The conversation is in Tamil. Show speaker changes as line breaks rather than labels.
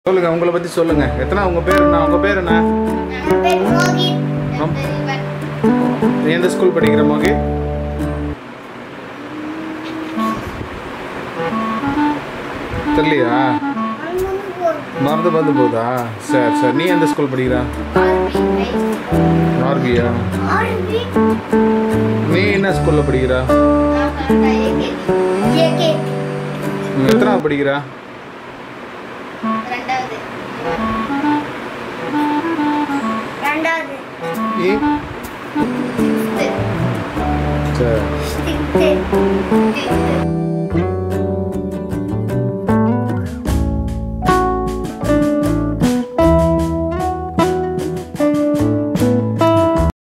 சொல்லுங்க உங்களை பத்தி சொல்லுங்க எத்தனை உங்க பேர் என்ன உங்க பேர் என்ன
என் பேர் மோகித்
ஆம்.
என் பேர் இவன்.
நீ எந்த ஸ்கூல் படிக்கிற மோகி தெரியலையா
அவன் வந்து போறான்.
மறந்து மறந்து போகுதா சரி சரி நீ எந்த ஸ்கூல் படிக்கிற
ஆர்பி ஹை
ஆர்பியா
ஆர்பி
நீ என்ன ஸ்கூல்ல படிக்கிற
நான் கரெக்டா ஏகே ஏகே
நீ எத்தனாவது படிக்கிற
ரெண்டாவது ரெண்டாவது
நீ
சிக்ஸ்த்து
சரி
சிக்ஸ்த்து